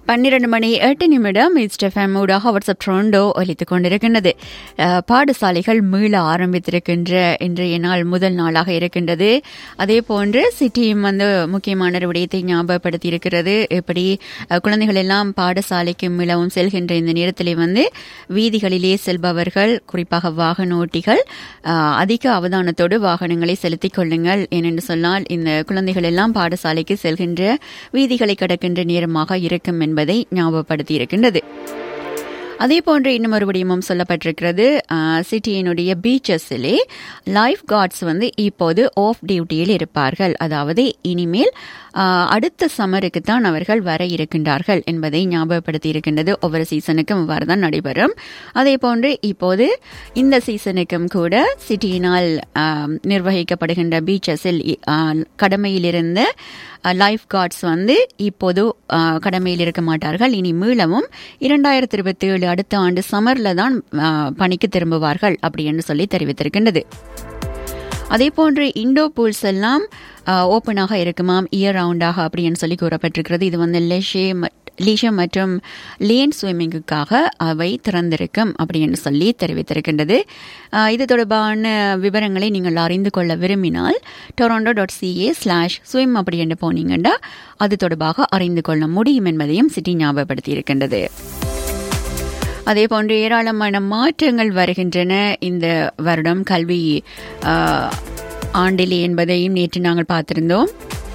பன்னிரண்டு மணி எட்டு நிமிடம் இஸ்டெஃபம் ஊடாக வாட்ஸ்அப் ட்ரோண்டோ ஒலித்துக் கொண்டிருக்கின்றது அஹ், பாடசாலைகள் மீள ஆரம்பித்திருக்கின்ற இன்றைய நாள் முதல் நாளாக இருக்கின்றது அதே போன்று சிட்டியும் வந்து முக்கியமான ஒரு விடயத்தை ஞாபகப்படுத்தி இருக்கிறது எப்படி அஹ், குழந்தைகள் எல்லாம் பாடசாலைக்கு மீளவும் செல்கின்ற இந்த நேரத்திலே வந்து வீதிகளிலே செல்பவர்கள் குறிப்பாக வாகன ஓட்டிகள் அஹ், அதிக அவதானத்தோடு வாகனங்களை செலுத்திக் கொள்ளுங்கள் ஏனென்று சொன்னால் இந்த குழந்தைகள் எல்லாம் பாடசாலைக்கு செல்கின்ற வீதிகளை கடக்கின்ற நேரமாக இருக்கும் என்பதை ஞாபகப்படுத்தி இருக்கின்றது அதே போன்று இன்னும் ஒரு விடயமும் சொல்லப்பட்டிருக்கிறது ஆஹ், சிட்டியினுடைய பீச்சஸிலே லைஃப் கார்ட்ஸ் வந்து இப்போது ஆஃப் டியூட்டியில் இருப்பார்கள் அதாவது இனிமேல் ஆஹ், அடுத்த சம்மருக்கு தான் அவர்கள் வர இருக்கின்றார்கள் என்பதை ஞாபகப்படுத்தி இருக்கின்றது ஒவ்வொரு சீசனுக்கும் இவ்வாறு தான் நடைபெறும் அதே போன்று இப்போது இந்த சீசனுக்கும் கூட சிட்டியினால் ஆஹ், நிர்வகிக்கப்படுகின்ற பீச்சஸில் கடமையில் இருந்த லைஃப் கார்ட்ஸ் வந்து இப்போது ஆஹ், கடமையில் இருக்க மாட்டார்கள் இனி மீளவும் இரண்டாயிரத்தி இருபத்தி ஏழு அடுத்த ஆண்டு சம்மர்ல தான் ஆஹ், பணிக்கு திரும்புவார்கள் அப்படி என்று சொல்லி தெரிவித்திருக்கின்றது அதே போன்று இண்டோ பூல்ஸ் எல்லாம் ஓப்பனாக இருக்குமாம் இயர் ரவுண்டாக அப்படின்னு சொல்லி கூறப்பட்டிருக்கிறது இது வந்து லெஷே லீஷர் மற்றும் லேன் ஸ்விம்மிங்குக்காக அவை திறந்திருக்கும் அப்படின்னு சொல்லி தெரிவித்திருக்கின்றது ஆஹ், இது தொடர்பான விவரங்களை நீங்கள் அறிந்து கொள்ள விரும்பினால் Toronto dot CA slash swim அப்படி என்று போனீங்கன்னா அது தொடர்பாக அறிந்து கொள்ள முடியும் என்பதையும் சிட்டி ஞாபகப்படுத்தி இருக்கின்றது அதே போன்று ஏராளமான மாற்றங்கள் வருகின்றன இந்த வருடம் கல்வி ஆஹ், ஆண்டிலே என்பதையும் நேற்று நாங்கள் பார்த்திருந்தோம்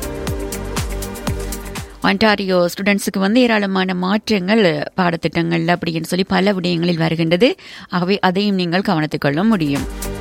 ஒன்டாரியோ ஸ்டூடெண்ட்ஸுக்கு வந்து ஏராளமான மாற்றங்கள் பாடத்திட்டங்கள் அப்படின்னு சொல்லி பல விடயங்களில் வருகின்றது ஆகவே அதையும் நீங்கள் கவனித்துக் கொள்ள முடியும்